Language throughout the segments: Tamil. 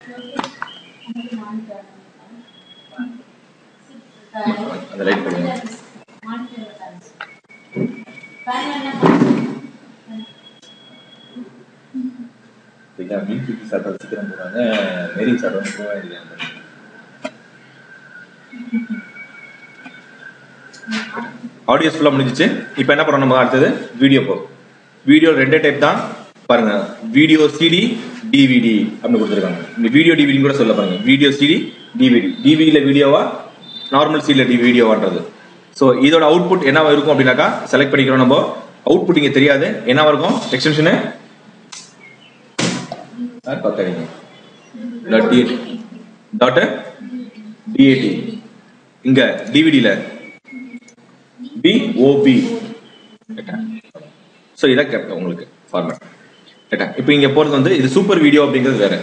அந்த லைட் போடுங்க சரிங்களா மீன் பிடிச்சி சாப்பிட்றது சீக்கிரம் போடுவாங்க மேரி சாப்பிட்றது போக வேண்டியது ஆடியோஸ் ஃபுல்லாக முடிஞ்சிச்சு இப்போ என்ன பண்ணணும் நம்ம அடுத்தது வீடியோ போ வீடியோ ரெண்டே டைப் தான் பாருங்க வீடியோ சிடி டிவிடி அப்படின்னு கொடுத்துருக்காங்க இந்த வீடியோ டிவிடி கூட சொல்ல பாருங்க வீடியோ சிடி டிவிடி டிவிடியில் வீடியோவா நார்மல் சிடியில் டி வீடியோவான்றது ஸோ இதோட அவுட்புட் என்னவா இருக்கும் அப்படின்னாக்கா செலக்ட் பண்ணிக்கிறோம் நம்ம அவுட்புட் இங்கே தெரியாது என்னவா இருக்கும் எக்ஸ்டென்ஷனு பார்த்தாங்க டாட் டிஏடி டாட் டிஏடி இங்க டிவிடியில் பிஓபி ஸோ இதான் கேட்பேன் உங்களுக்கு ஃபார்மேட் ரைட்டா இப்போ இங்க போறது வந்து இது சூப்பர் வீடியோ அப்படிங்கிறது வேற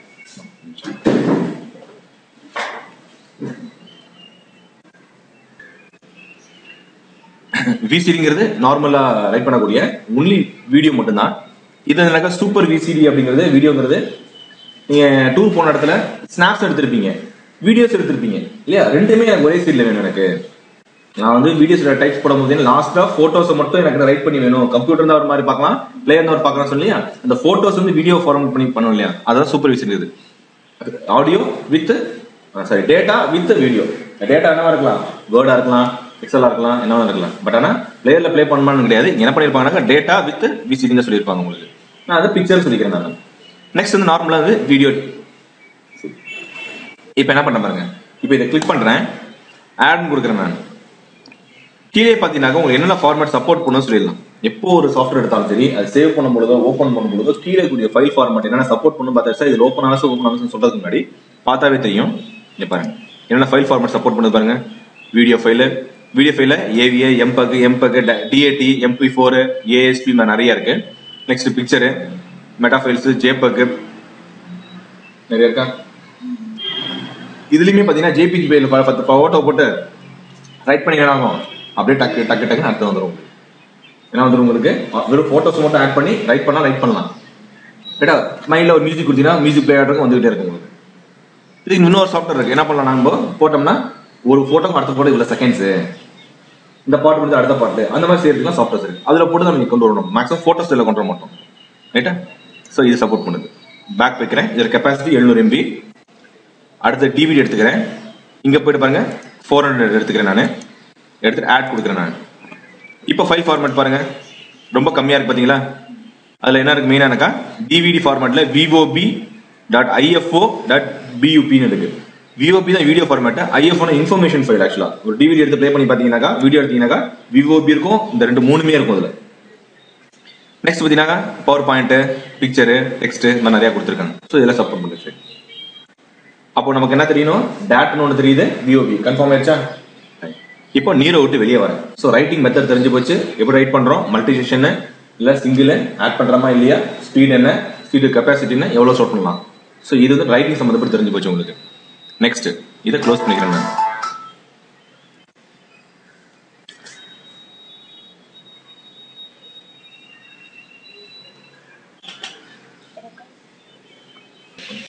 விசிடிங்கிறது நார்மலா ரைட் பண்ணக்கூடிய ஒன்லி வீடியோ மட்டும்தான் இது என்னக்கா சூப்பர் விசிடி அப்படிங்கிறது வீடியோங்கிறது நீங்க டூர் போன இடத்துல ஸ்னாப்ஸ் எடுத்திருப்பீங்க வீடியோஸ் எடுத்திருப்பீங்க இல்லையா ரெண்டுமே எனக்கு ஒரே சீட்ல வேணும் எனக்கு நான் வந்து வீடியோஸ் டைப்ஸ் போடும்போது லாஸ்டா போட்டோஸ் மட்டும் எனக்கு ரைட் பண்ணி வேணும் கம்ப்யூட்டர் தான் ஒரு மாதிரி பார்க்கலாம் பிளேயர் ஒரு பார்க்கலாம் சொல்லி அந்த போட்டோஸ் வந்து வீடியோ ஃபார்மேட் பண்ணி பண்ணும் இல்லையா அதான் சூப்பர் விசிடி இது audio with sorry data with video data என்னவா இருக்கலாம் வேர்டா இருக்கலாம் எக்ஸலா இருக்கலாம் என்னவா இருக்கலாம் பட் ஆனா பிளேயர்ல ப்ளே பண்ணணும்னு கிடையாது என்ன பண்ணிருப்பாங்கன்னா டேட்டா வித் விசிடிங்க சொல்லியிருப்பாங்க உங்களுக்கு நான் அதை பிக்சர் சொல்லிக்கிறேன் நான் நெக்ஸ்ட் வந்து நார்மலா வந்து வீடியோ இப்போ என்ன பண்ண பாருங்க இப்போ இதை கிளிக் பண்றேன் ஆட் கொடுக்குறேன் நான் கீழே பார்த்தீங்கன்னா உங்களுக்கு என்னென்ன ஃபார்மேட் சப்போர்ட் பண்ணணும் சொல்லிடலாம் எப்போ ஒரு சாஃப்ட்வேர் எடுத்தாலும் சரி அது சேவ் பண்ணும் பொழுதோ ஓப்பன் பண்ணும் பொழுதோ கீழே கூடிய ஃபைல் ஃபார்மேட் என்னென்ன சப்போர்ட் பண்ணும் பார்த்தா இது ஓப்பன் ஆகும் ஓப்பன் ஆகும் சொல்றதுக்கு முன்னாடி பார்த்தாவே தெரியும் இங்க பாருங்க என்னென்ன ஃபைல் ஃபார்மேட் சப்போர்ட் பண்ணுது பாருங்க வீடியோ ஃபைலு வீடியோ ஃபைல AVA MPEG MPEG DAT MP four ASP நிறைய இருக்கு next picture meta files JPEG நிறைய இருக்கா இதுலயுமே பாத்தீங்கன்னா ஜேபிஜி ஃபைல் பத்து போட்டோ போட்டு ரைட் பண்ணி ஆகும் அப்படியே டக்கு டக்கு டக்குன்னு அடுத்து வந்துடும் என்ன வந்துடும் உங்களுக்கு வெறும் போட்டோஸ் மட்டும் ஆட் பண்ணி ரைட் பண்ணா ரைட் பண்ணலாம் ரைட்டா மைண்ட்ல ஒரு மியூசிக் கொடுத்தீங்கன்னா மியூசிக் பிளே ஆடுறதுக்கு வந்துகிட்டே இருக்கும் உங்களுக்கு இதுக்கு இன்னொரு சாஃப்ட்வேர் இருக்கு என்ன பண்ணலாம் நம்ம போட்டோம்னா ஒரு போட்டோக்கு அடுத்த போட்டோ இவ்வளவு செகண்ட்ஸ் இந்த பாட்டு முடிஞ்ச அடுத்த பாட்டு அந்த மாதிரி செய்யறதுக்கு சாஃப்ட்வேர்ஸ் இருக்கு அதுல போட்டு தான் நீங்க கொண்டு வரணும் மேக்ஸிமம் போட்டோஸ் இதுல கொண்டு வர மாட்டோம் ரைட்டா ஸோ இது சப்போர்ட் பண்ணுது பேக் வைக்கிறேன் இதோட கெப்பாசிட்டி எழுநூறு எம்பி அடுத்து டிவிடி எடுத்துக்கிறேன் இங்க போயிட்டு பாருங்க ஃபோர் ஹண்ட்ரட் எடுத்துக்கிறேன் நான் எடுத்துட்டு ஆட் கொடுக்குறேன் நான் இப்போ ஃபைல் ஃபார்மேட் பாருங்க ரொம்ப கம்மியா இருக்கு பாத்தீங்களா அதுல என்ன இருக்கு மெயினானக்கா டிவிடி ஃபார்மேட்ல விஓபி டாட் ஐஎஃப்ஓ டாட் பியூபின்னு இருக்கு விஓபி தான் video format IFO information file ஆக்சுவலா ஒரு டிவிடி எடுத்து ப்ளே பண்ணி பாத்தீங்கன்னாக்கா வீடியோ எடுத்தீங்கன்னாக்கா விஓபி இருக்கும் இந்த ரெண்டு மூணுமே இருக்கும் அதுல நெக்ஸ்ட் பாத்தீங்கன்னா பவர் பாயிண்ட் பிக்சரு டெக்ஸ்ட் இந்த மாதிரி நிறைய கொடுத்துருக்காங்க ஸோ இதெல்லாம் சப்போர்ட் பண்ணுச்சு அப்போ நமக்கு என்ன தெரியணும் டேட்னு ஒன்று தெரியுது விஓபி கன்ஃபார்ம் ஆயிடுச்சா இப்போ நீரை விட்டு வெளியே வரேன் ஸோ ரைட்டிங் மெத்தட் தெரிஞ்சு போச்சு எப்படி ரைட் பண்றோம் மல்டி செஷன் இல்ல சிங்கிள் ஆட் பண்றோமா இல்லையா ஸ்பீட் என்ன ஸ்பீடு கெப்பாசிட்டின்னு எவ்வளவு ஸ்டோர் பண்ணலாம் ஸோ இது வந்து ரைட்டிங் சம்மந்தப்பட்டு தெரிஞ்சு போச்சு உங்களுக்கு நெக்ஸ்ட் இதை க்ளோஸ் பண்ணிக்கிறேன் நான்